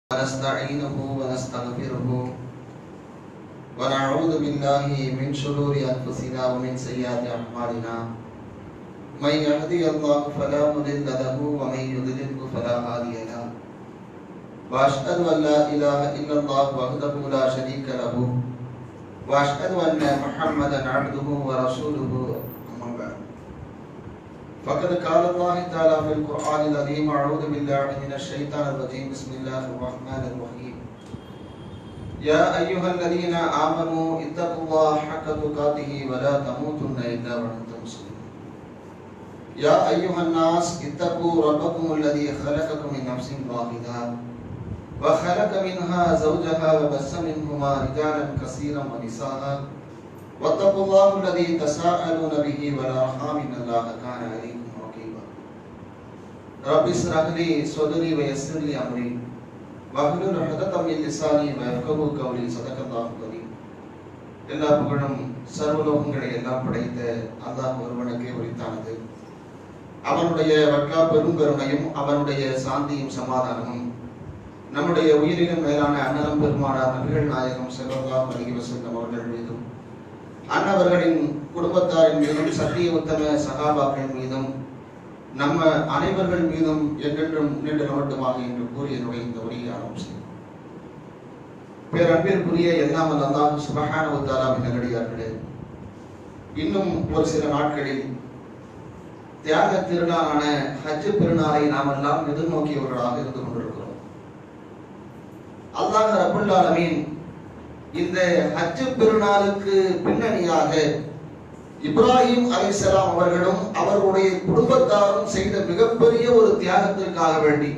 ونستعينه ونستغفره ونعوذ بالله من شرور أنفسنا ومن سيئات أعمالنا من يهدي الله فلا مضل له ومن يضلل فلا هادي له وأشهد أن لا إله إلا الله وحده لا شريك له وأشهد أن محمدا عبده ورسوله أما بعد فقد قال الله تعالى في القرآن العظيم أعوذ بالله من الشيطان الرجيم بسم الله الرحمن الرحيم يا أيها الذين آمنوا اتقوا الله حق تقاته ولا تموتن إلا وأنتم مسلمون يا أيها الناس اتقوا ربكم الذي خلقكم من نفس واحدة وخلق منها زوجها وبث منهما رجالا كثيرا ونساء واتقوا الله الذي تساءلون به والارحام ان الله كان عليكم رقيبا رب اشرح لي صدري ويسر لي امري واحلل عقدة من لساني ويفقهوا قولي صدق الله العظيم எல்லா புகழும் சர்வலோகங்களை எல்லாம் படைத்த அல்லாஹ் ஒருவனுக்கே உரித்தானது அவனுடைய வக்கா பெருங்கருணையும் அவனுடைய சாந்தியும் சமாதானமும் நம்முடைய உயிரினும் மேலான அன்னலம் பெருமானார் நபிகள் நாயகம் செல்வல்லா அலிஹி வஸல்லம் அவர்கள் மீதும் அன்னவர்களின் குடும்பத்தாரின் மீதும் சத்திய உத்தம சகாபாக்கள் மீதும் நம்ம அனைவர்கள் மீதும் என்றென்றும் நின்று நோட்டுமாக என்று கூறி என்னுடைய இந்த உரையை ஆரம்பிச்சேன் பேரன்பிற்குரிய எல்லாம் அல்லாஹ் சுபஹான உத்தாராவின் நல்லடியார்களே இன்னும் ஒரு சில நாட்களில் தியாக திருநாளான ஹஜ் பெருநாளை நாம் எல்லாம் எதிர்நோக்கியவர்களாக இருந்து கொண்டிருக்கிறோம் அல்லாஹ் ரபுல் ஆலமீன் இந்த ஹஜ் பெருநாளுக்கு பின்னணியாக இப்ராஹிம் அலிசலாம் அவர்களும் அவர்களுடைய குடும்பத்தாரும் செய்த மிகப்பெரிய ஒரு தியாகத்திற்காக வேண்டி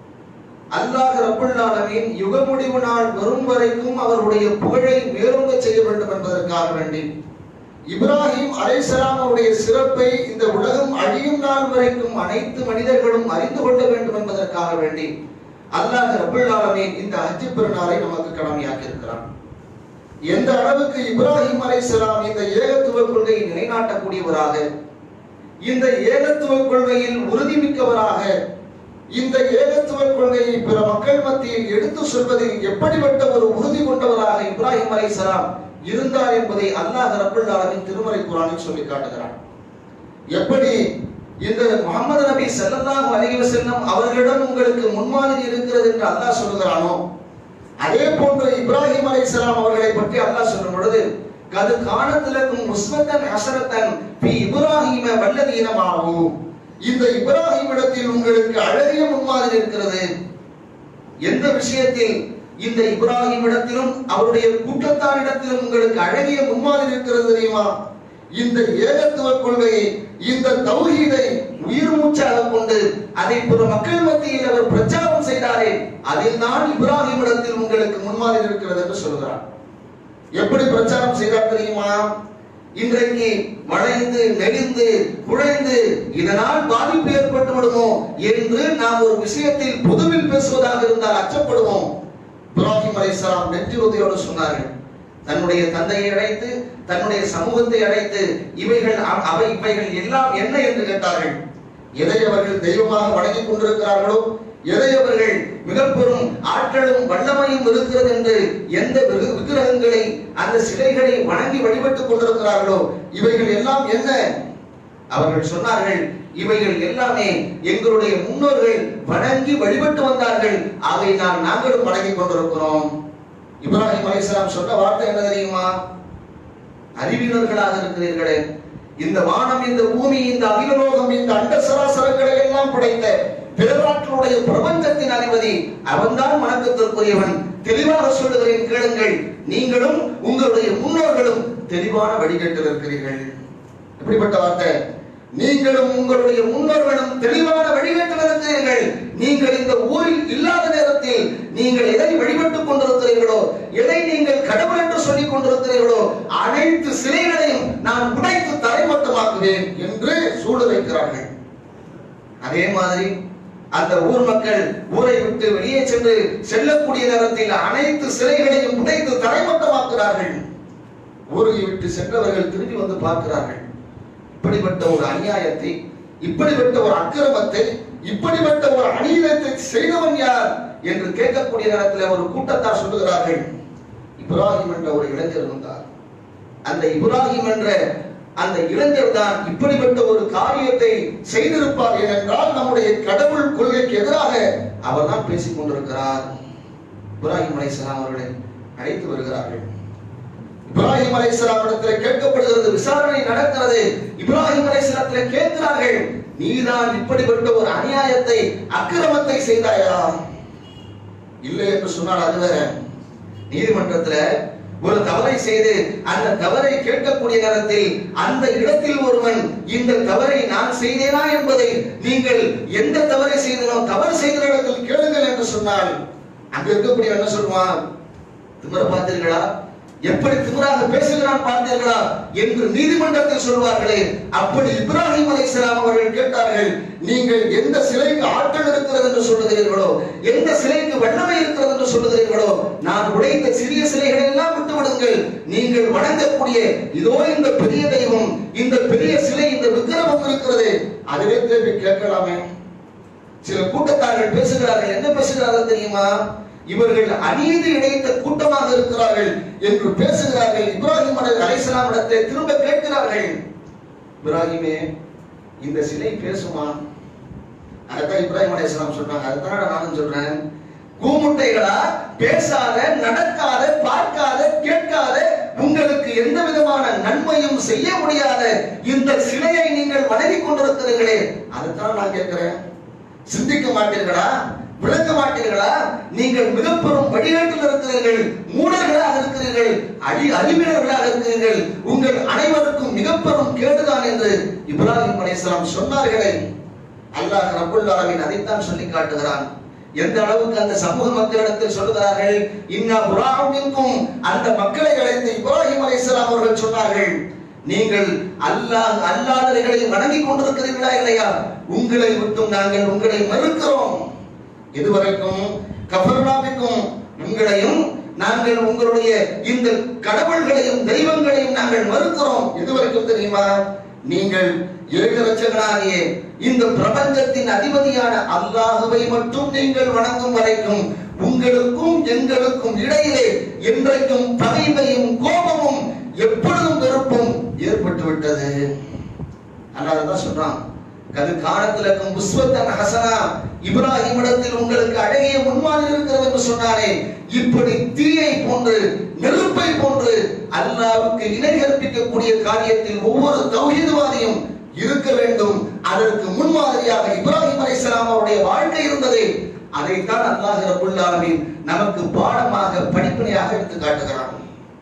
அல்லாஹ் ரபுல் ஆலமீன் யுக முடிவு நாள் வரும் வரைக்கும் அவருடைய புகழை மேலோங்க செய்ய வேண்டும் என்பதற்காக வேண்டி இப்ராஹிம் அலைசலாம் அவருடைய சிறப்பை இந்த உலகம் அழியும் நாள் வரைக்கும் அனைத்து மனிதர்களும் அறிந்து கொள்ள வேண்டும் என்பதற்காக வேண்டி அல்லாஹ் ரபுல் ஆலமீன் இந்த ஹஜ் பெருநாளை நமக்கு கடமையாக்கி இருக்கிறான் எந்த அளவுக்கு இப்ராஹிம் அலைசலாம் இந்த ஏகத்துவ கொள்கையை நிலைநாட்டக்கூடியவராக இந்த ஏகத்துவ கொள்கையில் உறுதிமிக்கவராக இந்த ஏகத்துவ கொள்கையை பிற மக்கள் மத்தியில் எடுத்து சொல்வதில் எப்படிப்பட்ட ஒரு உறுதி கொண்டவராக இப்ராஹிம் அலைசலாம் இருந்தார் என்பதை அல்லாஹ் ரபுல் ஆலமின் திருமறை குரானில் சொல்லி காட்டுகிறான் எப்படி இந்த முகமது நபி ஸல்லல்லாஹு அலைஹி வஸல்லம் அவர்களிடம் உங்களுக்கு முன்மாதிரி இருக்கிறது என்று அல்லாஹ் சொல்லுகிறானோ அதே போன்று இப்ராஹிம் அலைஹிஸ்ஸலாம் அவர்களை பற்றி அல்லாஹ் சொல்லும் பொழுது கது காணத்திலக்கும் முஸ்வத்தன் ஹசரத்தன் பி இப்ராஹிம வல்லதீனமாகும் இந்த இப்ராஹிம் இடத்தில் உங்களுக்கு அழகிய முன்மாதிரி இருக்கிறது எந்த விஷயத்தில் இந்த இப்ராஹிம் இடத்திலும் அவருடைய கூட்டத்தாரிடத்திலும் உங்களுக்கு அழகிய முன்மாதிரி இருக்கிறது தெரியுமா இந்த ஏகத்துவ கொள்கையை இந்த தௌஹீதை உயிர் மூச்சாக கொண்டு அதை பிற மக்கள் மத்தியில் அவர் பிரச்சாரம் செய்தாரே அதில் தான் இப்ராஹிம் இடத்தில் உங்களுக்கு முன்மாதிரி இருக்கிறது என்று சொல்கிறார் எப்படி பிரச்சாரம் செய்தார் தெரியுமா இன்றைக்கு வளைந்து நெளிந்து குழைந்து இதனால் பாதிப்பு ஏற்பட்டு விடுமோ என்று நாம் ஒரு விஷயத்தில் பொதுவில் பேசுவதாக இருந்தால் அச்சப்படுவோம் இப்ராஹிம் அலைசலாம் நெஞ்சுறுதியோடு சொன்னார்கள் தன்னுடைய தந்தையை அழைத்து தன்னுடைய சமூகத்தை அழைத்து இவைகள் அவை இவைகள் எல்லாம் என்ன என்று கேட்டார்கள் எதை அவர்கள் தெய்வமாக வணங்கிக் கொண்டிருக்கிறார்களோ எதை அவர்கள் மிக பெரும் ஆற்றலும் வல்லமையும் இருக்கிறது என்று எந்த விக்கிரகங்களை அந்த சிலைகளை வணங்கி வழிபட்டுக் கொண்டிருக்கிறார்களோ இவைகள் எல்லாம் என்ன அவர்கள் சொன்னார்கள் இவைகள் எல்லாமே எங்களுடைய முன்னோர்கள் வணங்கி வழிபட்டு வந்தார்கள் அதை நாம் நாங்களும் வணங்கிக் கொண்டிருக்கிறோம் இப்ராஹிம் அலிஸ்லாம் சொன்ன வார்த்தை என்ன தெரியுமா அறிவினர்களாக இருக்கிறீர்களே இந்த வானம் இந்த பூமி இந்த அகிலலோகம் இந்த அண்ட சராசரங்களை எல்லாம் படைத்த பிறவாற்றலுடைய பிரபஞ்சத்தின் அதிபதி அவன்தான் வணக்கத்திற்குரியவன் தெளிவாக சொல்லுகிறேன் கேளுங்கள் நீங்களும் உங்களுடைய முன்னோர்களும் தெளிவான வழிகட்டில் இருக்கிறீர்கள் எப்படிப்பட்ட வார்த்தை நீங்களும் உங்களுடைய முன்னோர்களும் தெளிவான வழிகட்டில் இருக்கிறீர்கள் நீங்கள் இந்த ஊரில் இல்லாத நேரத்தில் நீங்கள் எதை வழிபட்டுக் கொண்டிருக்கிறீர்களோ எதை நீங்கள் கடவுள் என்று சொல்லிக் கொண்டிருக்கிறீர்களோ அனைத்து சிலைகளையும் நான் உடைத்து தரைமட்டமாக்குவேன் என்று சூடு வைக்கிறார்கள் அதே மாதிரி அந்த ஊர் மக்கள் ஊரை விட்டு வெளியே சென்று செல்லக்கூடிய நேரத்தில் அனைத்து சிலைகளையும் உடைத்து தரைமட்டமாக்குகிறார்கள் ஊரை விட்டு சென்றவர்கள் திரும்பி வந்து பார்க்கிறார்கள் இப்படிப்பட்ட ஒரு அநியாயத்தை இப்படிப்பட்ட ஒரு அக்கிரமத்தை இப்படிப்பட்ட ஒரு அநீதத்தை செய்தவன் யார் என்று கேட்கக்கூடிய நேரத்தில் ஒரு கூட்டத்தார் சொல்லுகிறார்கள் இப்ராஹிம் என்ற ஒரு இளைஞர் இருந்தார் அந்த இப்ராஹிம் என்ற அந்த இளைஞர் தான் இப்படிப்பட்ட ஒரு காரியத்தை செய்திருப்பார் ஏனென்றால் நம்முடைய கடவுள் கொள்கைக்கு எதிராக அவர் தான் பேசிக் கொண்டிருக்கிறார் இப்ராஹிம் அலைஹிஸ்ஸலாம் அவர்களை அழைத்து வருகிறார்கள் இப்ராஹிம் அலைஹிஸ்ஸலாம் இடத்துல கேட்கப்படுகிறது விசாரணை நடக்கிறது இப்ராஹிம் அலைஹிஸ்ஸலாத்துல கேட்கிறார்கள் நீதான் இப்படிப்பட்ட ஒரு அநியாயத்தை அக்கிரமத்தை செய்தாயா இல்லை என்று சொன்னால் அது வேற நீதிமன்றத்துல ஒரு தவறை செய்து அந்த தவறை கேட்கக்கூடிய நேரத்தில் அந்த இடத்தில் ஒருவன் இந்த தவறை நான் செய்தேனா என்பதை நீங்கள் எந்த தவறை செய்தனோ தவறு செய்கிற இடத்தில் கேளுங்கள் என்று சொன்னால் அங்க இருக்கக்கூடிய என்ன சொல்லுவான் திமிர பார்த்தீர்களா எப்படி திமிராக பேசுகிறான் பார்த்தீர்களா என்று நீதிமன்றத்தில் சொல்வார்களே அப்படி இப்ராஹிம் அலைஹிஸ்ஸலாம் அவர்கள் கேட்டார்கள் நீங்கள் எந்த சிலைக்கு ஆற்றல் இருக்கிறது என்று சொல்லுகிறீர்களோ எந்த சிலைக்கு வல்லமை இருக்கிறது என்று சொல்லுகிறீர்களோ நான் உடைத்த சிறிய சிலைகளை எல்லாம் விட்டு விடுங்கள் நீங்கள் வணங்கக்கூடிய இதோ இந்த பெரிய தெய்வம் இந்த பெரிய சிலை இந்த விக்கிரமம் இருக்கிறது அதிலே தேவை கேட்கலாமே சில கூட்டத்தார்கள் பேசுகிறார்கள் என்ன பேசுகிறார்கள் தெரியுமா இவர்கள் அநீதி இழைத்த கூட்டமாக இருக்கிறார்கள் என்று பேசுகிறார்கள் இப்ராஹிம் அலைசலாம் இடத்தை திரும்ப கேட்கிறார்கள் இப்ராஹிமே இந்த சிலை பேசுமா அதான் இப்ராஹிம் அலைசலாம் சொல்றாங்க அதுதான் நானும் சொல்றேன் கூமுட்டைகளா பேசாத நடக்காத பார்க்காத கேட்காத உங்களுக்கு எந்த விதமான நன்மையும் செய்ய முடியாத இந்த சிலையை நீங்கள் வணங்கிக் கொண்டிருக்கிறீர்களே அதுதான் நான் கேட்கிறேன் சிந்திக்க மாட்டீர்களா விளக்க மாட்டீர்களா நீங்கள் மிகப்பெரும் வழிகாட்டில் இருக்கிறீர்கள் மூடர்களாக இருக்கிறீர்கள் அடி அறிவியர்களாக இருக்கிறீர்கள் உங்கள் அனைவருக்கும் மிகப்பெரும் கேடுதான் என்று இப்ராஹிம் அலைஹிஸ்ஸலாம் சொன்னார்களே அல்லாஹ் ரப்புல் ஆலமீன் அதைத்தான் சொல்லி காட்டுகிறான் எந்த அளவுக்கு அந்த சமூக மக்களிடத்தில் சொல்லுகிறார்கள் இன்னா புறாவுக்கும் அந்த மக்களை அழைத்து இப்ராஹிம் அலைஹிஸ்ஸலாம் அவர்கள் சொன்னார்கள் நீங்கள் அல்லாஹ் அல்லாதவைகளை வணங்கிக் கொண்டிருக்கிறீர்களா இல்லையா உங்களை விட்டும் நாங்கள் உங்களை மறுக்கிறோம் இதுவரைக்கும் கபர்னாவிற்கும் உங்களையும் நாங்கள் உங்களுடைய இந்த கடவுள்களையும் தெய்வங்களையும் நாங்கள் மறுக்கிறோம் இதுவரைக்கும் தெரியுமா நீங்கள் ஏகரட்சகனாகிய இந்த பிரபஞ்சத்தின் அதிபதியான அல்லாஹுவை மட்டும் நீங்கள் வணங்கும் வரைக்கும் உங்களுக்கும் எங்களுக்கும் இடையிலே என்றைக்கும் பகைமையும் கோபமும் எப்பொழுதும் வெறுப்பும் ஏற்பட்டு விட்டது அல்லாதான் சொல்றான் கது காலத்திலக்கும் புஸ்வத்தன் ஹசனா இப்ராஹிம் இடத்தில் உங்களுக்கு அழகிய முன்மாதிரி இருக்கிறது என்று சொன்னானே இப்படி தீயை போன்று நெருப்பை போன்று அல்லாவுக்கு இணை கற்பிக்கக்கூடிய காரியத்தில் ஒவ்வொரு தௌஹீதுவாதியும் இருக்க வேண்டும் அதற்கு முன்மாதிரியாக இப்ராஹிம் அலைஹிஸ்ஸலாம் அவருடைய வாழ்க்கை இருந்தது அதைத்தான் அல்லாஹ் ரப்புல் ஆலமீன் நமக்கு பாடமாக படிப்பினையாக எடுத்து காட்டுகிறான்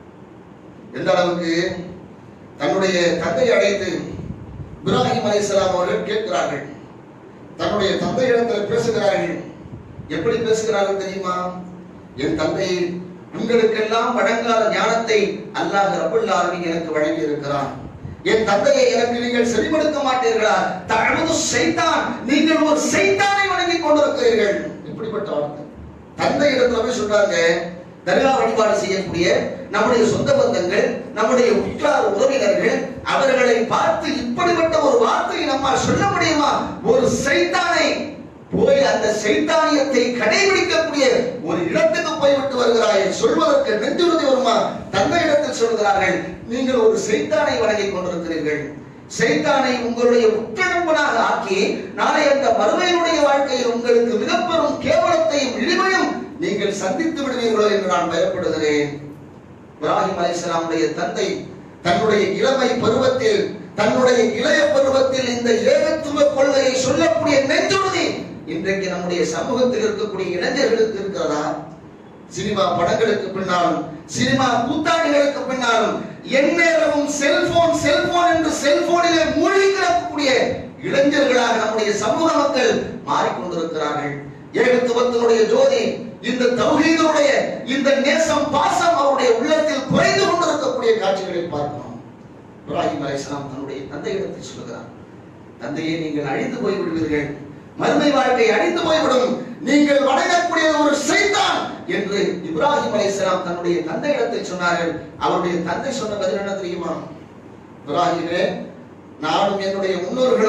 எந்த அளவுக்கு தன்னுடைய தந்தை அழைத்து இப்ராஹிம் அலைஹிஸ்ஸலாம் அவர்கள் கேட்கிறார்கள் தன்னுடைய தந்தையிடத்தில் பேசுகிறார்கள் எப்படி பேசுகிறார்கள் தெரியுமா என் தந்தை உங்களுக்கெல்லாம் வழங்காத ஞானத்தை அல்லாஹ் ரபுல் ஆலமீன் எனக்கு வழங்கி இருக்கிறான் என் தந்தையை எனக்கு நீங்கள் செவிமடுக்க மாட்டீர்களா தழுது சைத்தான் நீங்கள் ஒரு சைத்தானை வணங்கிக் கொண்டிருக்கிறீர்கள் இப்படிப்பட்ட வார்த்தை தந்தை இடத்துல போய் சொல்றாங்க தர்கா வழிபாடு செய்யக்கூடிய நம்முடைய சொந்த பந்தங்கள் நம்முடைய உற்றார் உறவினர்கள் அவர்களை பார்த்து இப்படிப்பட்ட ஒரு வார்த்தையை நம்மால் சொல்ல முடியுமா ஒரு சைத்தானை போய் அந்த சைத்தானியத்தை கடைபிடிக்கக்கூடிய ஒரு இடத்துக்கு போய்விட்டு வருகிறாய் சொல்வதற்கு நெஞ்சுறுதி வருமா தந்தை இடத்தில் சொல்கிறார்கள் நீங்கள் ஒரு சைத்தானை வணங்கிக் கொண்டிருக்கிறீர்கள் சைத்தானை உங்களுடைய உற்றநண்பனாக ஆக்கி நாளை அந்த மறுமையினுடைய வாழ்க்கையில் உங்களுக்கு மிகப்பெரும் கேவலத்தையும் இழிவையும் நீங்கள் சந்தித்து விடுவீர்களோ என்று நான் பயப்படுகிறேன் இப்ராஹிம் அலைஹிஸ்ஸலாமுடைய தந்தை தன்னுடைய இளமை பருவத்தில் தன்னுடைய இளைய பருவத்தில் இந்த ஏகத்துவ கொள்கையை சொல்லக்கூடிய நெஞ்சுறுதி இன்றைக்கு நம்முடைய சமூகத்தில் இருக்கக்கூடிய இளைஞர்களுக்கு இருக்கிறதா சினிமா படங்களுக்கு பின்னாலும் சினிமா கூத்தாடிகளுக்கு பின்னாலும் எந்நேரமும் செல்போன் செல்போன் என்று செல்போனிலே மூழ்கி கிடக்கக்கூடிய இளைஞர்களாக நம்முடைய சமூக மக்கள் மாறிக்கொண்டிருக்கிறார்கள் ஏகத்துவத்தினுடைய ஜோதி இந்த தௌஹீதுடைய இந்த நேசம் பாசம் அவருடைய உள்ளத்தில் குறைந்து கொண்டிருக்கக்கூடிய காட்சிகளை பார்க்கிறோம் இப்ராஹிம் அலைஹிஸ்ஸலாம் தன்னுடைய தந்தையிடத்தில் சொல்கிறார் தந்தையே நீங்கள் அழிந்து போய் விடுவீர்கள் மறுமை வாழ்க்கை அழிந்து போய்விடும் நீங்கள் வணங்கக்கூடிய ஒரு சைத்தான் என்று இப்ராஹிம் அலைஹிஸ்ஸலாம் தன்னுடைய தந்தையிடத்தில் சொன்னார்கள் அவருடைய தந்தை சொன்ன பதில் என்ன தெரியுமா இப்ராஹிமே நானும் என்னுடைய முன்னோர்களும்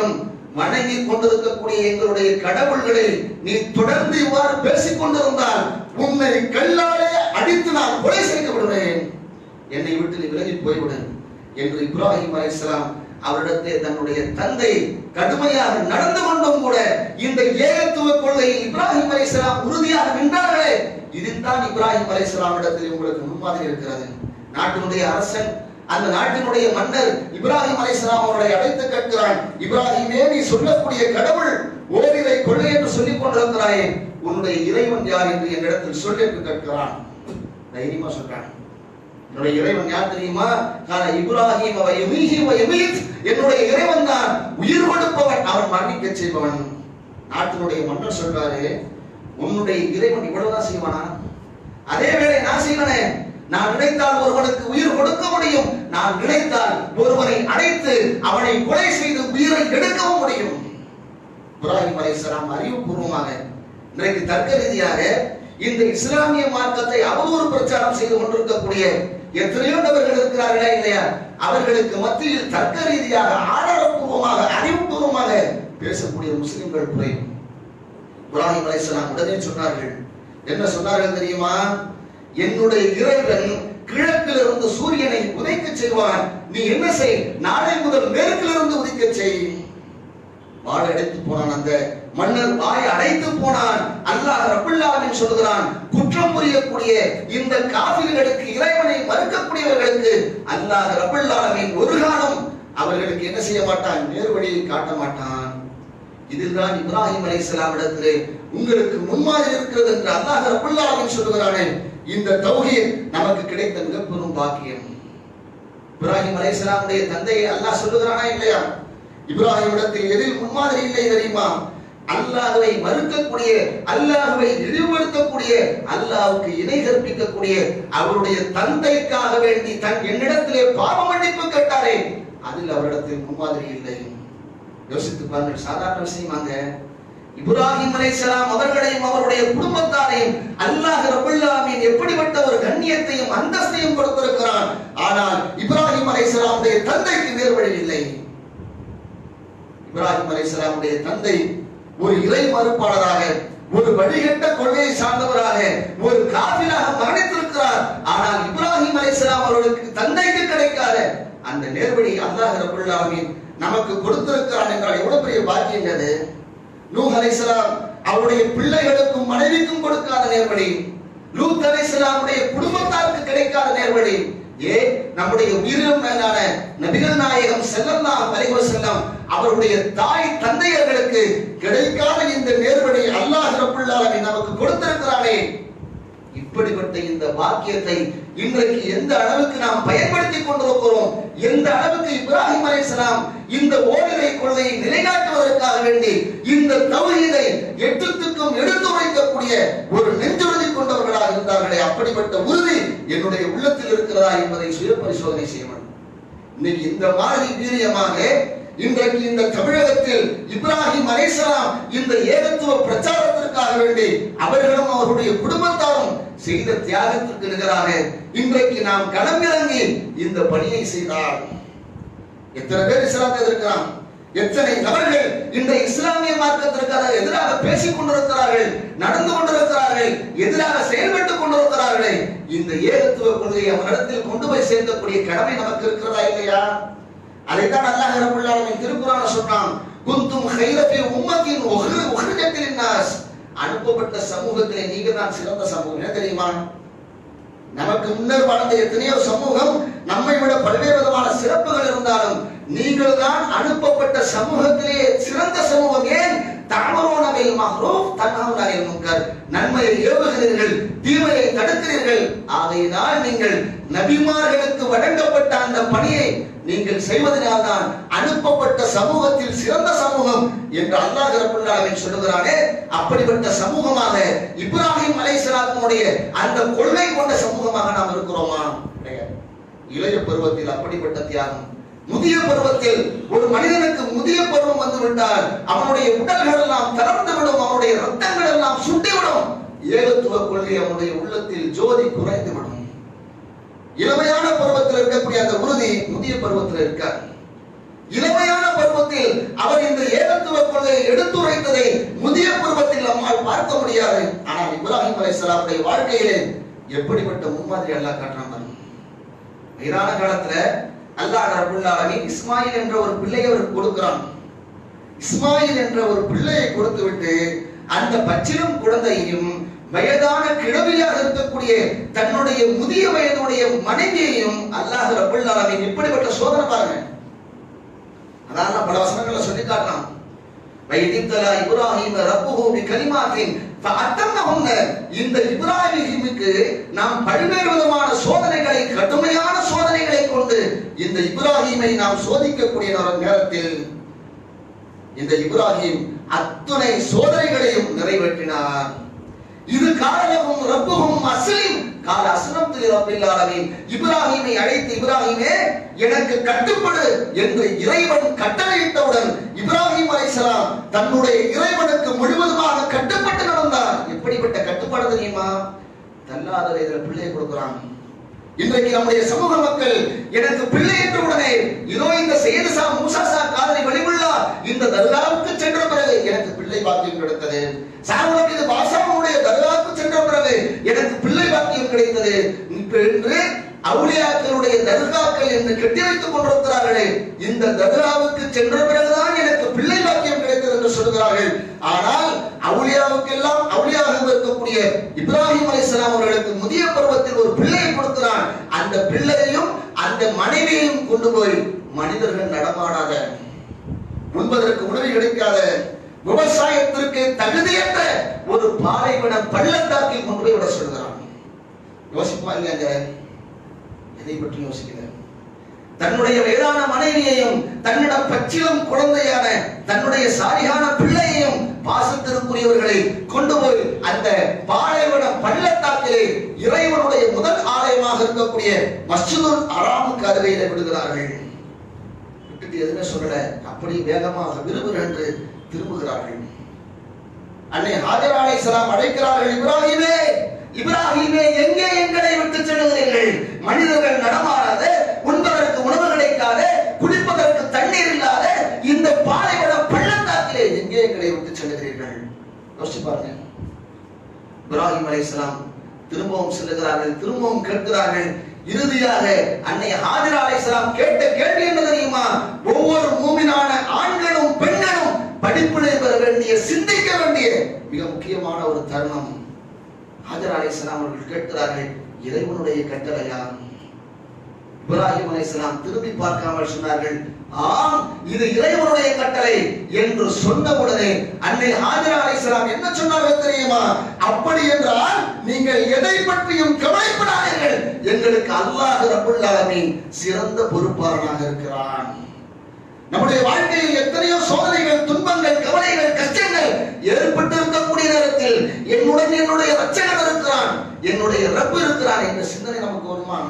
வணங்கி கொண்டிருக்கக்கூடிய எங்களுடைய கடவுள்களை நீ தொடர்ந்து இவ்வாறு பேசிக் கொண்டிருந்தால் உன்னை கல்லாலே அடித்து நான் கொலை செய்து விடுவேன் என்னை விட்டு நீ விலகி போய்விடு என்று இப்ராஹிம் அலைஹிஸ்ஸலாம் அவரிடத்தே தன்னுடைய தந்தை கடுமையாக நடந்து கொண்டும் கூட இந்த ஏகத்துவ கொள்கையில் இப்ராஹிம் அலைஹிஸ்ஸலாம் உறுதியாக நின்றார்களே இதில் தான் இப்ராஹிம் அலைஹிஸ்ஸலாம் இடத்தில் உங்களுக்கு முன்மாதிரி இருக்கிறது நாட்டினுடைய அரசன் அந்த நாட்டினுடைய மன்னர் இப்ராஹிம் அலைஹிஸ்ஸலாம் அவர்களை அழைத்து கேட்கிறான் இப்ராஹிமே நீ சொல்லக்கூடிய கடவுள் ஓரிரை கொள்ளை என்று சொல்லிக் கொண்டிருக்கிறாயே உன்னுடைய இறைவன் யார் என்று என்னிடத்தில் சொல் என்று கேட்கிறான் தைரியமா சொல்றான் என்னுடைய இறைவன் யார் தெரியுமா கால இப்ராஹிம் அவ யமீஹி வ யமீத் என்னுடைய இறைவன் தான் உயிர் கொடுப்பவன் அவன் மரணிக்க செய்பவன் நாட்டினுடைய மன்னர் சொல்றாரு உன்னுடைய இறைவன் இவ்வளவுதான் செய்வானா அதே வேளை நான் செய்வனே நான் நினைத்தால் ஒருவனுக்கு உயிர் கொடுக்க முடியும் நான் நினைத்தால் ஒருவனை அடைத்து அவனை கொலை செய்து உயிரை எடுக்கவும் முடியும் இப்ராஹிம் அலைஹிஸ்ஸலாம் அறிவுபூர்வமாக இன்றைக்கு தர்க்க ரீதியாக இந்த இஸ்லாமிய மார்க்கத்தை அவதூறு பிரச்சாரம் செய்து கொண்டிருக்கக்கூடிய எத்தனையோ நபர்கள் இருக்கிறார்களா இல்லையா அவர்களுக்கு மத்தியில் தர்க்க ரீதியாக ஆதாரபூர்வமாக அறிவுபூர்வமாக பேசக்கூடிய முஸ்லிம்கள் குறையும் இப்ராஹிம் அலைஹிஸ்ஸலாம் உடனே சொன்னார்கள் என்ன சொன்னார்கள் தெரியுமா என்னுடைய இறைவன் கிழக்கிலிருந்து சூரியனை உதைக்க செய்வான் நீ என்ன செய் நாளை முதல் மேற்கிலிருந்து உதிக்க செய் வாழை அடைத்து போனான் அந்த மன்னர் வாயை அடைத்து போனான் அல்லாஹ் ரபுல்லாவின் சொல்கிறான் குற்றம் புரியக்கூடிய இந்த காவிர்களுக்கு இறைவனை மறுக்கக்கூடியவர்களுக்கு அல்லாஹ் ரபுல்லாவின் ஒரு காலம் அவர்களுக்கு என்ன செய்ய மாட்டான் நேர்வழியை காட்ட மாட்டான் இதுதான் இப்ராஹிம் அலைஹிஸ்ஸலாம் இடத்திலே உங்களுக்கு முன்மாதிரி இருக்கிறது என்று அல்லாஹ் ரபுல்லாவின் சொல்கிறானே இந்த தௌஹீத் நமக்கு கிடைத்த மிக பெரும் பாக்கியம் இப்ராஹிம் அலைஹிஸ்ஸலாமுடைய தந்தையை அல்லாஹ் சொல்லுகிறானா இல்லையா இப்ராஹிம் இடத்தில் எதில் முன்மாதிரி இல்லை தெரியுமா அல்லாஹ்வை மறுக்கக்கூடிய அல்லாஹ்வை இழிவுபடுத்தக்கூடிய அல்லாஹ்வுக்கு இணை கற்பிக்கக்கூடிய அவருடைய தந்தைக்காக வேண்டி தன் என்னிடத்திலே பாவ மன்னிப்பு கேட்டாரே அதில் அவரிடத்தில் முன்மாதிரி இல்லை யோசித்து பாருங்கள் சாதாரண விஷயமாங்க இப்ராஹிம் அலைஹிஸ்ஸலாம் அவர்களையும் அவருடைய குடும்பத்தாரையும் அல்லாஹ் ரப்பல் ஆலமீன் எப்படிப்பட்ட ஒரு கண்ணியத்தையும் அந்தஸ்தையும் கொடுத்திருக்கிறான் ஆனால் இப்ராஹிம் அலைஹிஸ்ஸலாமுடைய தந்தைக்கு நேர்வழி இல்லை இப்ராஹிம் அலைஹிஸ்ஸலாமுடைய தந்தை ஒரு இறை மறுப்பாளராக ஒரு வழிகட்ட கொள்கையை சார்ந்தவராக ஒரு காபிலாக மரணித்திருக்கிறார் ஆனால் இப்ராஹிம் அலைஹிஸ்ஸலாம் அவர்களுக்கு தந்தைக்கு கிடைக்காத அந்த நேர்வழி அல்லாஹ் ரப்பல் ஆலமீன் நமக்கு கொடுத்திருக்கிறான் என்றால் எவ்வளவு பெரிய பாக்கியம் அது நூஹ் அலைஹிஸ்ஸலாம் அவருடைய பிள்ளைகளுக்கும் மனைவிக்கும் கொடுக்காத நேர்வழி லூத் அலைஹிஸ்ஸலாமுடைய குடும்பத்தாருக்கு கிடைக்காத நேர்வழி ஏ நம்முடைய உயிரினும் மேலான நபிகள் நாயகம் ஸல்லல்லாஹு அலைஹி வஸல்லம் அவருடைய தாய் தந்தையர்களுக்கு கிடைக்காத இந்த நேர்வழி அல்லாஹ் ரப்பல் ஆலமீன் நமக்கு கொடுத்திருக்கிறானே இப்படிப்பட்ட இந்த பாக்கியத்தை இன்றைக்கு எந்த அளவுக்கு நாம் பயன்படுத்திக் கொண்டிருக்கிறோம் எந்த அளவுக்கு இப்ராஹிம் அலைஹிஸ்ஸலாம் இந்த ஓரிரை கொள்கையை நிலைநாட்டுவதற்காக வேண்டி இந்த தௌஹீதை எட்டுத்துக்கும் எடுத்துரைக்கக்கூடிய ஒரு நெஞ்சுறுதி கொண்டவர்களாக இருந்தார்களே அப்படிப்பட்ட உறுதி என்னுடைய உள்ளத்தில் இருக்கிறதா என்பதை சுய பரிசோதனை செய்ய வேண்டும் இன்னைக்கு இந்த மாதிரி வீரியமாக இன்றைக்கு இந்த தமிழகத்தில் இப்ராஹிம் அலைஹிஸ்ஸலாம் இந்த ஏகத்துவ பிரச்சாரத்திற்காக வேண்டி அவர்களும் அவருடைய குடும்பத்தாரும் செய்த தியாகத்திற்கு நிகராக இன்றைக்கு நாம் களமிறங்கி இந்த பணியை செய்தார் எத்தனை பேர் இஸ்லாத்தை எதிர்க்கிறான் எத்தனை நபர்கள் இந்த இஸ்லாமிய மார்க்கத்திற்காக எதிராக பேசிக் கொண்டிருக்கிறார்கள் நடந்து கொண்டிருக்கிறார்கள் எதிராக செயல்பட்டுக் கொண்டிருக்கிறார்களே இந்த ஏகத்துவ கொள்கையை அவரிடத்தில் கொண்டு போய் சேர்க்கக்கூடிய கடமை நமக்கு இருக்கிறதா இல்லையா அதைத்தான் அல்லாஹ் ரப்பல் ஆலமீன் திருக்குறான சொன்னான் குந்தும் கைரஃபி உம்மத்தின் உஹ்ரு உஹ்ரிஜத்தில் நாஸ் அனுப்பப்பட்ட சமூகத்திலே நீங்க தான் சிறந்த சமூகம் என்ன தெரியுமா நமக்கு முன்னர் வாழ்ந்த எத்தனையோ சமூகம் நம்மை விட பல்வேறு விதமான சிறப்புகள் இருந்தாலும் நீங்கள் தான் அனுப்பப்பட்ட சமூகத்திலே சிறந்த சமூகம் ஏன் தமரோனவில் மஹ்ரூப் தன்னவுனவில் முன்கர் நன்மையை ஏவுகிறீர்கள் தீமையை தடுக்கிறீர்கள் ஆகையினால் நீங்கள் நபிமார்களுக்கு வழங்கப்பட்ட அந்த பணியை நீங்கள் செய்வதனால்தான் அனுப்பப்பட்ட சமூகத்தில் சிறந்த சமூகம் என்று அல்லாஹ் ரப்பல் ஆலமீன் சொல்லுகிறானே அப்படிப்பட்ட சமூகமாக இப்ராஹிம் அலைஹிஸ்ஸலாத்தினுடைய அந்த கொள்கை கொண்ட சமூகமாக நாம் இருக்கிறோமா கிடையாது. இளைய பருவத்தில் அப்படிப்பட்ட தியாகம் முதிய பருவத்தில் ஒரு மனிதனுக்கு முதிய பருவம் வந்து விட்டால் அவனுடைய உடல்கள் எல்லாம் தளர்ந்து விடும் அவனுடைய ரத்தங்கள் எல்லாம் சுட்டிவிடும் ஏகத்துவ கொள்கை அவனுடைய உள்ளத்தில் ஜோதி குறைந்து விடும் இளமையான பருவத்தில் இருக்கக்கூடிய அந்த உறுதி முதிய பருவத்தில் இருக்காது இளமையான பருவத்தில் பருவத்தில் அவர் இந்த ஏகத்துவ கொள்கையை எடுத்துரைத்ததை முதிய பருவத்தில் நம்மால் பார்க்க முடியாது ஆனால் இப்ராஹிம் அலைஹிஸ்ஸலாமுடைய வாழ்க்கையிலே எப்படிப்பட்ட முன்மாதிரி அல்லாஹ் காட்டுறான் பாருங்க. வயதான காலத்துல அல்லாஹ் ரபுல் ஆலமீன் இஸ்மாயில் என்ற ஒரு பிள்ளையை அவருக்கு கொடுக்கிறான் இஸ்மாயில் என்ற ஒரு பிள்ளையை கொடுத்து விட்டு அந்த பச்சிலும் குழந்தையையும் வயதான கிழவியாக இருக்கக்கூடிய தன்னுடைய முதிய வயதுடைய மனைவியையும் அல்லாஹ் ரபுல் ஆலமீன் இப்படிப்பட்ட சோதனை பாருங்க அதான் பல வசனங்களை சொல்லி காட்டலாம் வைதித்தலா இப்ராஹிம் ரப்புஹு பி கலிமாத்தின் ஃபஅத்தம்மஹுன்ன இந்த இப்ராஹிமுக்கு நாம் பல்வேறு விதமான சோதனைகளை கடுமையான சோதனைகளை கொண்டு இந்த இப்ராஹிமை நாம் சோதிக்கக்கூடிய ஒரு நேரத்தில் இந்த இப்ராஹிம் அத்துணை சோதனைகளையும் நிறைவேற்றினார் இது காலமும் ரப்புகும் அஸ்லிம் கால அஸ்லம்து ரப்பில் ஆலமீன் இப்ராஹிமை அழைத்து இப்ராஹிமே எனக்கு கட்டுப்படு என்று இறைவன் கட்டளையிட்டவுடன் இப்ராஹிம் அலைஹிஸ்ஸலாம் தன்னுடைய இறைவனுக்கு முழுவதுமாக கட்டுப்பட்டு நடந்தார் எப்படிப்பட்ட கட்டுப்பாடு தெரியுமா தள்ளாதரை இதுல பிள்ளையை கொடுக்குறான் இன்றைக்கு நம்முடைய சமூக மக்கள் எனக்கு பிள்ளை என்ற உடனே இதோ இந்த செய்து சா மூசா சா காதலை வழிவுள்ளா இந்த தர்காவுக்கு சென்ற பிறகு எனக்கு பிள்ளை பாக்கியம் கிடைத்தது சாமுலக்கு இது பாசாவுடைய தர்காவுக்கு சென்ற பிறகு எனக்கு பிள்ளை பாக்கியம் கிடைத்தது இப்ப என்று அவுளியாக்களுடைய தர்காக்கள் என்று கட்டி வைத்துக் கொண்டிருக்கிறார்களே இந்த தர்காவுக்கு சென்ற பிறகுதான் எனக்கு பிள்ளை பாக்கியம் கிடைத்தது என்று சொல்கிறார்கள் ஆனால் அவுளியாவுக்கெல்லாம் அவுளியாக இருக்கக்கூடிய இப்ராஹிம் அலைஹிஸ்ஸலாம் அவர்களுக்கு முதிய பருவத்தில் ஒரு பிள்ளையை கொடுக்கிறான் அந்த பிள்ளையையும் அந்த மனைவியையும் கொண்டு போய் மனிதர்கள் நடமாடாத உண்பதற்கு உணவு கிடைக்காத விவசாயத்திற்கு தகுதியற்ற ஒரு பாலைவன பள்ளத்தாக்கில் கொண்டு போய் விட சொல்கிறான் யோசிப்பா இல்லைங்க எதை பற்றி யோசிக்கிறேன் தன்னுடைய வயதான மனைவியையும் தன்னிடம் பச்சிலம் குழந்தையான தன்னுடைய சாரியான பிள்ளையையும் பாசத்திற்குரியவர்களை கொண்டு போய் அந்த பாலைவன பள்ளத்தாக்கிலே இறைவனுடைய முதல் ஆலயமாக இருக்கக்கூடிய மஸ்ஜிதுல் அராமுக்கு அருகையில விடுகிறார்கள் விட்டுட்டு எதுவுமே சொல்லல அப்படி வேகமாக விறுவிறு என்று திரும்புகிறார்கள் அன்னை ஹாஜர் அலைஹிஸ்ஸலாம் அழைக்கிறார்கள் இப்ராஹிமே இப்ராஹிமே எங்கே எங்களை விட்டு செல்லுகிறீர்கள் மனிதர்கள் நடமாடாத உண்பதற்கு உணவு கிடைக்காத குடிப்பதற்கு தண்ணீர் இல்லாத இந்த பாலைவன பள்ளத்தாக்கிலே எங்கே எங்களை விட்டு செல்லுகிறீர்கள் யோசிச்சு பாருங்க இப்ராஹிம் அலைஹிஸ்ஸலாம் திரும்பவும் செல்லுகிறார்கள் திரும்பவும் கேட்கிறார்கள் இறுதியாக அன்னை ஹாஜர் அலைஹிஸ்ஸலாம் கேட்ட கேள்வி என்ன தெரியுமா ஒவ்வொரு மூமினான ஆண்களும் பெண்களும் படிப்பினை பெற வேண்டிய சிந்திக்க வேண்டிய மிக முக்கியமான ஒரு தருணம் ஹாஜர் அலைஹிஸ்ஸலாம் அவர்கள் கேட்கிறார்கள் இறைவனுடைய கட்டளையா இப்ராஹிம் அலைஹிஸ்ஸலாம் திரும்பி பார்க்காமல் சொன்னார்கள் ஆம் இது இறைவனுடைய கட்டளை என்று சொன்னவுடனே அன்னை ஹாஜர் அலைஹிஸ்ஸலாம் என்ன சொன்னார்கள் தெரியுமா அப்படி என்றால் நீங்கள் எதை பற்றியும் கவலைப்படாதீர்கள் எங்களுக்கு அல்லாஹ் ரப்புல் ஆலமீன் சிறந்த பொறுப்பாளனாக இருக்கிறான் நம்முடைய வாழ்க்கையில் எத்தனையோ சோதனைகள் துன்பங்கள் கவலைகள் கஷ்டங்கள் ஏற்பட்டு இருக்கக்கூடிய நேரத்தில் என்னுடன் என்னுடைய ரட்சகன் இருக்கிறான் என்னுடைய ரப்பு இருக்கிறான் என்ற சிந்தனை நமக்கு வருமா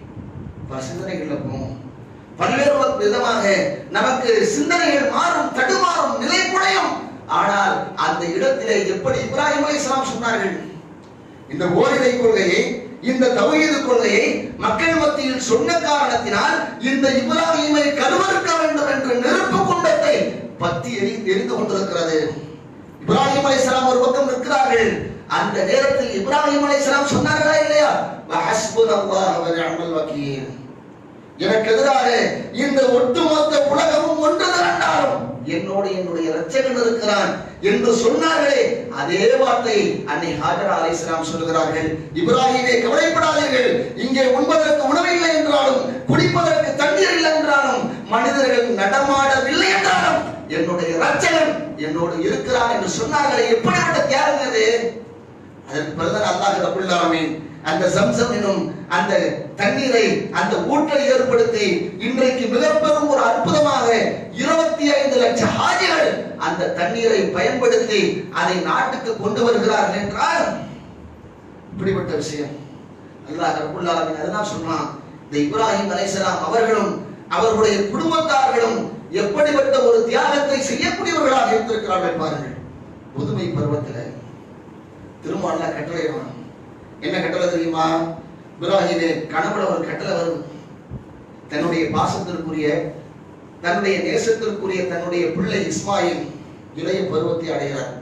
பல சிந்தனைகள் இருக்கும் பல்வேறு விதமாக நமக்கு சிந்தனைகள் மாறும் தடுமாறும் நிலை குறையும் ஆனால் அந்த இடத்திலே எப்படி இப்ராஹிம் அலைஹிஸ்ஸலாம் சொன்னார்கள் இந்த ஓரிரை கொள்கையை இந்த தௌஹீது கொள்கையை மக்கள் மத்தியில் சொன்ன காரணத்தினால் இந்த இப்ராஹிமை கருவறுக்க வேண்டும் என்ற நெருப்பு குண்டத்தை பத்தி எரி எரிந்து கொண்டிருக்கிறது இப்ராஹிம் அலைஹிஸ்ஸலாம் ஒரு பக்கம் நிற்கிறார்கள் அந்த நேரத்தில் இப்ராஹிம் அலைஹிஸ்ஸலாம் சொன்னார்களா இல்லையா வஹஸ்புனல்லாஹு வ நிஅமல் வக்கீல் எனக்கு எதிராக இந்த ஒட்டுமொத்த உலகமும் ஒன்று திரண்டாலும் என்னோடு என்னுடைய இரட்சகன் இருக்கிறான் என்று சொன்னார்களே அதே வார்த்தை அன்னை ஹாஜரா அலைஹிஸ்ஸலாம் சொல்கிறார்கள் இப்ராஹிமே கவலைப்படாதீர்கள் இங்கே உண்பதற்கு உணவில்லை என்றாலும் குடிப்பதற்கு தண்ணீர் இல்லை என்றாலும் மனிதர்கள் நடமாடவில்லை என்றாலும் என்னுடைய இரட்சகன் என்னோடு இருக்கிறான் என்று சொன்னார்களே எப்படிப்பட்ட தியாகம் அது அதற்கு பிறகு அல்லாஹ் ரபுல் ஆலமீன் அந்த சம்சம் எனும் அந்த தண்ணீரை அந்த ஊற்றை ஏற்படுத்தி இன்றைக்கு மிக பெரும் ஒரு அற்புதமாக இருபத்தி ஐந்து லட்சம் ஹாஜிகள் அந்த தண்ணீரை பயன்படுத்தி அதை நாட்டுக்கு கொண்டு வருகிறார்கள் என்றால் இப்படிப்பட்ட விஷயம் அல்லாஹ் ரபுல் ஆலமீன் அதுதான் சொன்னான் இந்த இப்ராஹிம் அலைஹிஸ்ஸலாம் அவர்களும் அவர்களுடைய குடும்பத்தார்களும் எப்படிப்பட்ட ஒரு தியாகத்தை செய்யக்கூடியவர்களாக இருந்திருக்கிறார்கள் பாருங்கள் புதுமை பருவத்தில் திருமாவள கட்டளை வரும். என்ன கட்டளை தெரியுமா இப்ராஹிமே கனவுல ஒரு கட்டளை வருது தன்னுடைய பாசத்திற்குரிய தன்னுடைய நேசத்திற்குரிய தன்னுடைய பிள்ளை இஸ்மாயில் இளைய பருவத்தை அடைகிறார்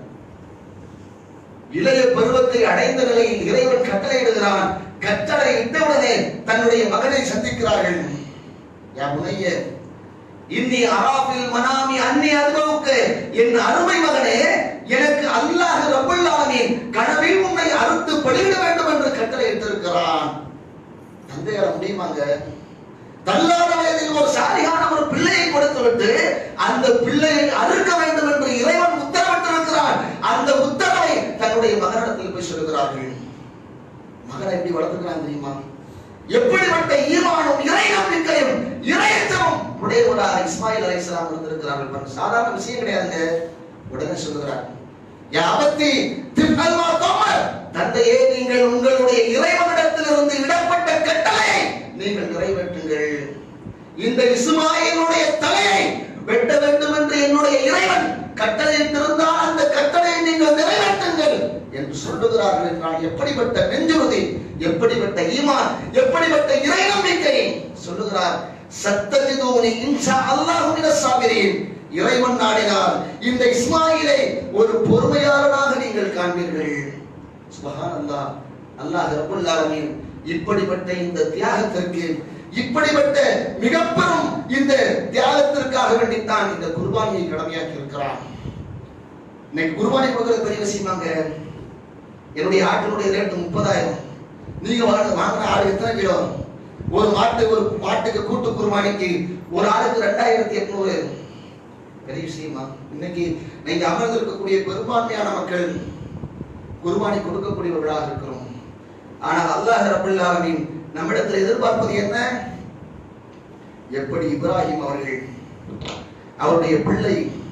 இளைய பருவத்தை அடைந்த நிலையில் இறைவன் கட்டளையிடுகிறான் கட்டளை இட்டவுடனே தன்னுடைய மகனை சந்திக்கிறார்கள் யா புனைய இன்னி அராபில் மனாமி அன்னி அதுவுக்கு என் அருமை மகனே எனக்கு அல்லாஹ் ரப்பல் ஆலமீன் கனவில் உன்னை அறுத்து பலியிட வேண்டும் என்று கட்டளை இட்டிருக்கிறான் தந்தையார முடியுமாங்க தள்ளாத வயதில் ஒரு சாரியான ஒரு பிள்ளையை கொடுத்து விட்டு அந்த பிள்ளையை அறுக்க வேண்டும் என்று இறைவன் உத்தரவிட்டிருக்கிறான் அந்த உத்தரவை தன்னுடைய மகனிடத்தில் போய் சொல்கிறார்கள் மகனை எப்படி வளர்த்துக்கிறான் தெரியுமா எப்படிப்பட்ட ஈமானும் இறை நம்பிக்கையும் இறையச்சமும் உடையவராக இஸ்மாயில் அலைஹிஸ்ஸலாம் இருந்திருக்கிறார்கள் பாருங்க சாதாரண விஷயம் கிடையாதுங்க உடனே சொல்லுகிறார் யாவத்தி தில்ஹல்வா தோமர் தந்தையே நீங்கள் உங்களுடைய இறைவனிடத்திலிருந்து இடப்பட்ட கட்டளையை நீங்கள் நிறைவேற்றுங்கள் இந்த இஸ்மாயிலுடைய தலையை வெட்ட வேண்டும் என்று என்னுடைய இறைவன் கட்டளையிட்டிருந்தால் அந்த கட்டளையை நீங்கள் நிறைவேற்றுங்கள் என்று சொல்லுகிறார்கள் என்றால் எப்படிப்பட்ட நெஞ்சுறுதி எப்படிப்பட்ட ஈமான் எப்படிப்பட்ட இறை நம்பிக்கை சொல்லுகிறார் சத்தஜிதூனி இன்ஷா அல்லாஹு மினஸ் சாபிரீன் இறைவன் நாடினார் இந்த இஸ்மாயிலை ஒரு பொறுமையாளனாக நீங்கள் காண்பீர்கள் சுபஹானல்லாஹ் அல்லாஹ் ரப்பல் ஆலமீன் இப்படிப்பட்ட இந்த தியாகத்திற்கு இப்படிப்பட்ட மிக பெரும் இந்த தியாகத்திற்காக வேண்டித்தான் இந்த குர்பானியை கடமையாக்கி இருக்கிறான் இன்னைக்கு குர்பானி கொடுக்கறது பெரிய விஷயமாங்க என்னுடைய ஆட்டினுடைய ரேட்டு முப்பதாயிரம் நீங்க வாங்க வாங்கின ஆடு எத்தனை கிலோ ஒரு மாட்டு ஒரு மாட்டுக்கு கூட்டு குர்பானிக்கு ஒரு ஆளுக்கு ரெண்டாயிரத்தி எட்நூறு பெரிய விஷயமா இன்னைக்கு நீங்க அமர்ந்திருக்கக்கூடிய பெரும்பான்மையான மக்கள் குர்பானி கொடுக்கக்கூடியவர்களாக இருக்கிறோம் ஆனால் அல்லாஹ் ரபுல் ஆலமீன் நம்மிடத்தில் எதிர்பார்ப்பது என்ன எப்படி இப்ராஹிம் அவர்கள் அவருடைய பிள்ளை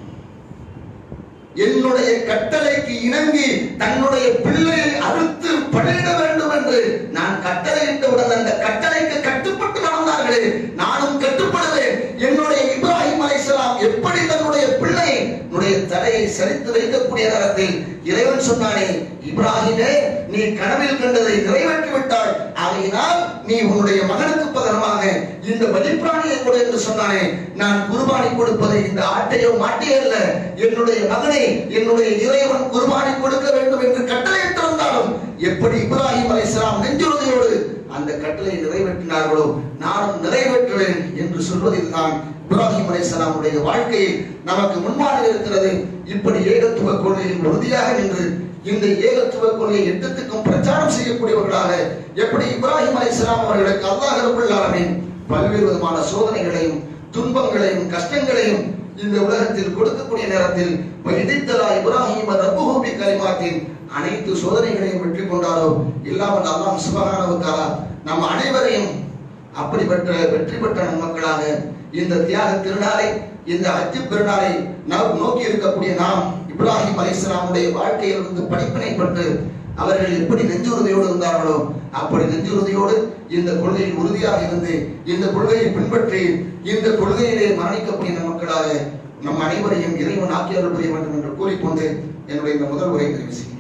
என்னுடைய கட்டளைக்கு இணங்கி தன்னுடைய பிள்ளையை அறுத்து பலியிட வேண்டும் என்று நான் கட்டளையிட்டவுடன் அந்த கட்டளைக்கு கட்டுப்பட்டு நடந்தார்களே நானும் கட்டுப்படுவேன் என்னுடைய இப்ராஹிம் அலைஹிஸ்ஸலாம் எப்படி தன்னுடைய பிள்ளை உன்னுடைய தலையை சரித்து வைக்கக்கூடிய நேரத்தில் இறைவன் சொன்னானே இப்ராஹிமே நீ கனவில் கண்டதை நிறைவேற்றி விட்டாய் ஆகையினால் நீ உன்னுடைய மகனுக்கு பகரமாக இந்த பலிப்பிராணியை கொடு என்று சொன்னானே நான் குர்பானி கொடுப்பதை இந்த ஆட்டையோ மாட்டியோ அல்ல என்னுடைய மகனை என்னுடைய இறைவன் குர்பானி கொடுக்க வேண்டும் என்று கட்டளையிட்டிருந்தாலும் எப்படி இப்ராஹிம் அலைஹிஸ்ஸலாம் நெஞ்சுறுதியோடு அந்த கட்டளை நிறைவேற்றினார்களோ நானும் நிறைவேற்றுவேன் என்று சொல்வதில் தான் இப்ராஹிம் அலைஹிஸ்ஸலாமுடைய வாழ்க்கையை நமக்கு முன்மாதிரி இருக்கிறது இப்படி ஏகத்துவ கொள்கையில் உறுதியாக நின்று இந்த ஏகத்துவ கொள்கை எட்டத்துக்கும் பிரச்சாரம் செய்யக்கூடியவர்களாக எப்படி இப்ராஹிம் அலைஹிஸ்ஸலாம் அவர்களுக்கு அல்லாஹ் ரப்பல் ஆலமீன் பல்வேறு விதமான சோதனைகளையும் துன்பங்களையும் கஷ்டங்களையும் இந்த உலகத்தில் கொடுக்கக்கூடிய நேரத்தில் இடித்தலா இப்ராஹிம் ரப்புஹு கலிமாத்தின் அனைத்து சோதனைகளையும் வெற்றி கொண்டாரோ இல்லாமல் அல்லாஹ் சுபஹானஹு தஆலா நம் அனைவரையும் அப்படிப்பட்ட வெற்றி பெற்ற நன்மக்களாக இந்த தியாக திருநாளை இந்த ஹஜ்ஜு பெருநாளை நாம் நோக்கி இருக்கக்கூடிய நாம் இப்ராஹிம் அலைஹிஸ்ஸலாமுடைய வாழ்க்கையிலிருந்து படிப்பினை பெற்று அவர்கள் எப்படி நெஞ்சுறுதியோடு இருந்தார்களோ அப்படி நெஞ்சுறுதியோடு இந்த கொள்கையில் உறுதியாக இருந்து இந்த கொள்கையை பின்பற்றி இந்த கொள்கையிலே மரணிக்கக்கூடிய மக்களாக நம் அனைவரையும் இறைவன் ஆக்கியர்கள் புரிய வேண்டும் என்று கூறிக்கொண்டு என்னுடைய இந்த முதல் உரை தெரிவு செய்கிறேன்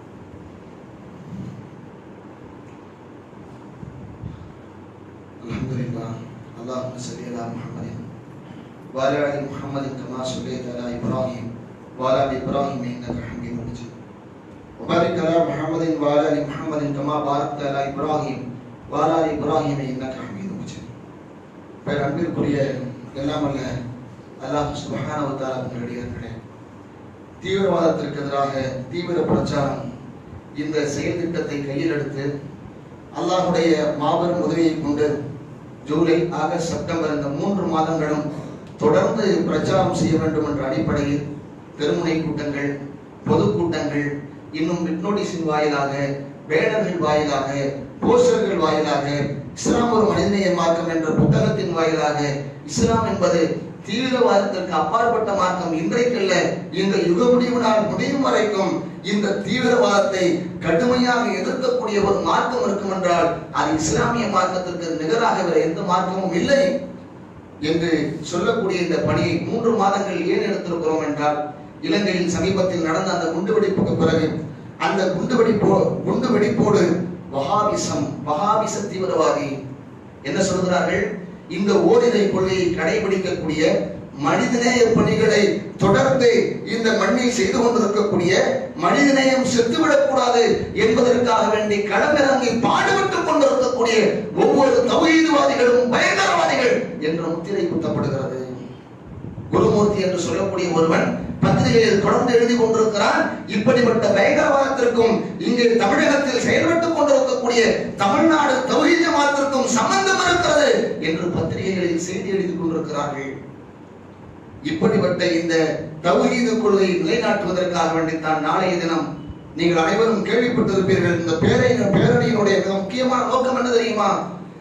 الحمد لله اللهم صل على محمد وعلى ال محمد كما صليت على ابراهيم وعلى ال ابراهيم انك حميد مجيد وبارك على محمد وعلى ال محمد كما باركت على ابراهيم وعلى ال ابراهيم انك حميد مجيد பேர் அன்பிற்குரிய எல்லாம் அல்ல அல்லாஹ் சுப்ஹானஹு வ தஆலா உங்களுடையவர்களே தீவிரவாதத்திற்கு எதிராக தீவிர பிரச்சாரம் இந்த செயல் திட்டத்தை கையில் எடுத்து அல்லாஹுடைய மாபெரும் உதவியை கொண்டு ஜூலை ஆகஸ்ட் செப்டம்பர் இந்த மூன்று மாதங்களும் தொடர்ந்து பிரச்சாரம் செய்ய வேண்டும் என்ற அடிப்படையில் தெருமுனை கூட்டங்கள் பொதுக்கூட்டங்கள் இன்னும் நோட்டீஸின் வாயிலாக பேனர்கள் வாயிலாக போஸ்டர்கள் வாயிலாக இஸ்லாம் ஒரு மனிதநேய மார்க்கம் என்ற புத்தகத்தின் வாயிலாக இஸ்லாம் என்பது தீவிரவாதத்திற்கு அப்பாற்பட்ட மார்க்கம் இன்றைக்கல்ல இந்த யுக முடிவு நாள் முடியும் வரைக்கும் இந்த தீவிரவாதத்தை கடுமையாக எதிர்க்கக்கூடிய ஒரு மார்க்கம் இருக்கும் என்றால் அது இஸ்லாமிய மார்க்கத்திற்கு நிகராக வேற எந்த மார்க்கமும் இல்லை என்று சொல்லக்கூடிய இந்த பணியை மூன்று மாதங்கள் ஏன் எடுத்திருக்கிறோம் என்றால் இலங்கையில் சமீபத்தில் நடந்த அந்த குண்டுவெடிப்புக்கு பிறகு அந்த குண்டுவெடிப்போ குண்டுவெடிப்போடு வஹாபிசம் வஹாபிச தீவிரவாதி என்ன சொல்கிறார்கள் இந்த ஓரிரை கொள்கையை கடைபிடிக்கக்கூடிய மனிதநேய பணிகளை தொடர்ந்து இந்த மண்ணில் செய்து கொண்டிருக்கக்கூடிய மனிதநேயம் செத்துவிடக்கூடாது என்பதற்காக வேண்டி களமிறங்கி பாடுபட்டுக் கொண்டிருக்கக்கூடிய ஒவ்வொரு தௌஹீதுவாதிகளும் பயங்கரவாதிகள் என்ற முத்திரை குத்தப்படுகிறது குருமூர்த்தி என்று சொல்லக்கூடிய ஒருவன் பத்திரிகையில் தொடர்ந்து எழுதி கொண்டிருக்கிறான் இப்படிப்பட்ட பயங்கரவாதத்திற்கும் இங்கே தமிழகத்தில் செயல்பட்டுக் கொண்டிருக்கக்கூடிய தமிழ்நாடு தௌஹீத மாத்திற்கும் சம்பந்தம் இருக்கிறது என்று பத்திரிகைகளில் செய்தி எழுதி கொண்டிருக்கிறார்கள் இப்படிப்பட்ட இந்த தௌஹீது கொள்கையை நிலைநாட்டுவதற்காக வேண்டித்தான் நாளைய தினம் நீங்கள் அனைவரும் கேள்விப்பட்டிருப்பீர்கள் இந்த பேரை பேரணியினுடைய மிக முக்கியமான நோக்கம் என்ன தெரியுமா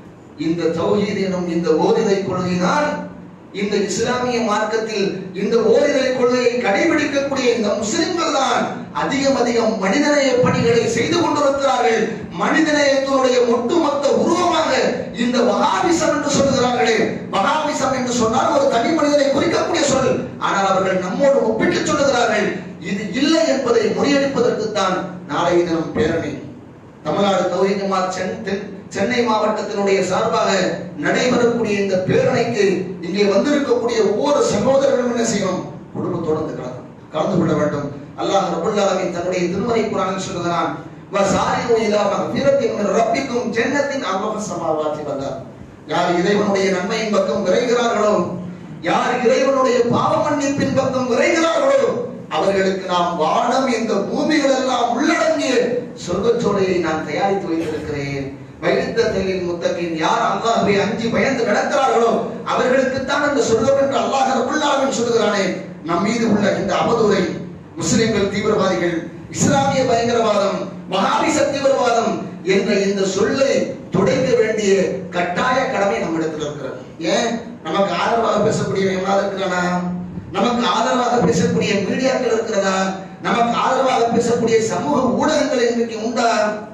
இந்த தௌஹீத் எனும் இந்த ஓரிரை கொள்கைதான் இந்த இஸ்லாமிய மார்க்கத்தில் இந்த ஓரிரை கொள்கையை கடைபிடிக்கக்கூடிய இந்த முஸ்லிம்கள் தான் அதிகம் அதிகம் மனிதநேய பணிகளை செய்து கொண்டிருக்கிறார்கள் மனிதநேயத்தினுடைய ஒட்டுமொத்த உருவமாக இந்த வகாபிசம் என்று சொல்லுகிறார்களே வகாபிசம் என்று சொன்னால் ஒரு தனி மனிதனை குறிக்கக்கூடிய சொல் ஆனால் அவர்கள் நம்மோடு ஒப்பிட்டு சொல்லுகிறார்கள் இது இல்லை என்பதை முறியடிப்பதற்குத்தான் நாளைய தினம் பேரணி தமிழ்நாடு தௌஹீதுமா சென்னை மாவட்டத்தினுடைய சார்பாக நடைபெறக்கூடிய இந்த பேரணிக்கு இங்கே வந்திருக்கக்கூடிய ஒவ்வொரு சகோதரர்களும் என்ன செய்யணும் குடும்பத்தோடு வந்து கலந்து கலந்து கொள்ள வேண்டும் அல்லாஹ் ரபுல் ஆலமீன் தன்னுடைய திருமறை குரானில் சொல்லுகிறான் வசாரிஉ இலா மக்ஃபிரத்தின் மின் ரப்பிக்கும் ஜன்னத்தின் அர்வஹ ஸமாவாதி வல் யார் இறைவனுடைய நன்மையின் பக்கம் விரைகிறார்களோ யார் இறைவனுடைய பாவ மன்னிப்பின் பக்கம் விரைகிறார்களோ அவர்களுக்கு நாம் வானம் இந்த பூமிகள் எல்லாம் உள்ளடங்கிய சொர்க்கச்சோலையை நான் தயாரித்து வைத்திருக்கிறேன் வைத்தத்தில் முத்தகின் யார் அல்லாஹ்வை அஞ்சி பயந்து நடக்கிறார்களோ அவர்களுக்குத்தான் அந்த சொர்க்கம் என்று அல்லாஹ் ரபுல்லாவின் சொல்லுகிறானே நம் மீது உள்ள இந்த அவதூறை முஸ்லிம்கள் தீவிரவாதிகள் இஸ்லாமிய பயங்கரவாதம் மகாபிச தீவிரவாதம் என்ற இந்த சொல்லை துடைக்க வேண்டிய கட்டாய கடமை நம்மிடத்தில் இருக்கிறது ஏன் நமக்கு ஆதரவாக பேசக்கூடிய எவனாவது இருக்கிறானா நமக்கு ஆதரவாக பேசக்கூடிய மீடியாக்கள் இருக்கிறதா நமக்கு ஆதரவாக பேசக்கூடிய சமூக ஊடகங்கள் இன்றைக்கு உண்டா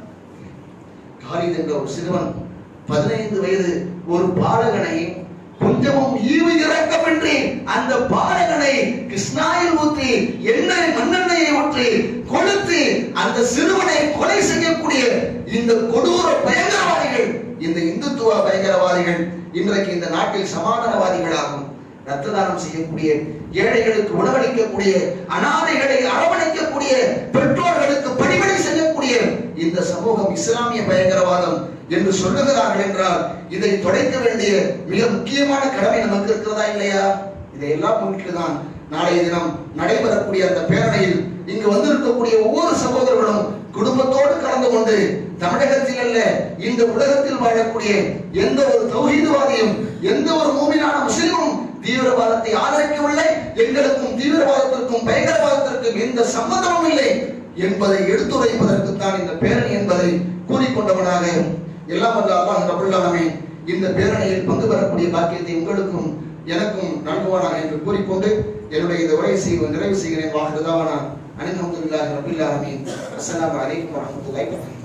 காலித் என்ற ஒரு சிறுவன் பதினைந்து வயது ஒரு பாலகனை கொஞ்சமும் ஈவு இறக்கமின்றி அந்த பாலகனை கிருஷ்ணாயில் ஊற்றி எண்ணெய் மண்ணெண்ணெயை ஊற்றி கொளுத்தி அந்த சிறுவனை கொலை செய்யக்கூடிய இந்த கொடூர பயங்கரவாதிகள் இந்த இந்துத்துவ பயங்கரவாதிகள் இன்றைக்கு இந்த நாட்டில் சமாதானவாதிகளாகும் ரத்த தானம் செய்யக்கூடிய ஏழைகளுக்கு உணவளிக்கக்கூடிய அனாதைகளை அரவணைக்கக்கூடிய பெற்றோர்களுக்கு பணிவிடை செய்யக்கூடிய இந்த சமூகம் இஸ்லாமிய பயங்கரவாதம் என்று சொல்லுகிறார்கள் என்றால் இதை தொடைக்க வேண்டிய மிக முக்கியமான கடமை நமக்கு இருக்கிறதா இல்லையா இதையெல்லாம் முன்னிட்டுதான் நாளைய தினம் நடைபெறக்கூடிய அந்த பேரணியில் இங்கு வந்திருக்கக்கூடிய ஒவ்வொரு சகோதரர்களும் குடும்பத்தோடு கலந்து கொண்டு தமிழகத்தில் அல்ல இந்த உலகத்தில் வாழக்கூடிய எந்த ஒரு தௌஹீதுவாதியும் எந்த ஒரு மூமினான முஸ்லிமும் தீவிரவாதத்தை ஆதரிக்கவில்லை எங்களுக்கும் தீவிரவாதத்திற்கும் பயங்கரவாதத்திற்கும் எந்த சம்பந்தமும் இல்லை என்பதை எடுத்துரைப்பதற்குத்தான் இந்த பேரணி என்பதை கூறிக்கொண்டவனாக எல்லாம் வல்ல அல்லாஹ் ரபுல் ஆலமீன் இந்த பேரணியில் பங்கு பெறக்கூடிய பாக்கியத்தை உங்களுக்கும் எனக்கும் நல்குவானாக என்று கூறிக்கொண்டு என்னுடைய இந்த உரையை செய்வ நிறைவு செய்கிறேன் வாக்குதாவானா அனில் அஹமதுல்லாஹி ரபில் ஆலமீன் அஸ்ஸலாமு அலைக்கும் வரஹ்மத்துல்லாஹி வபரகாத்துஹு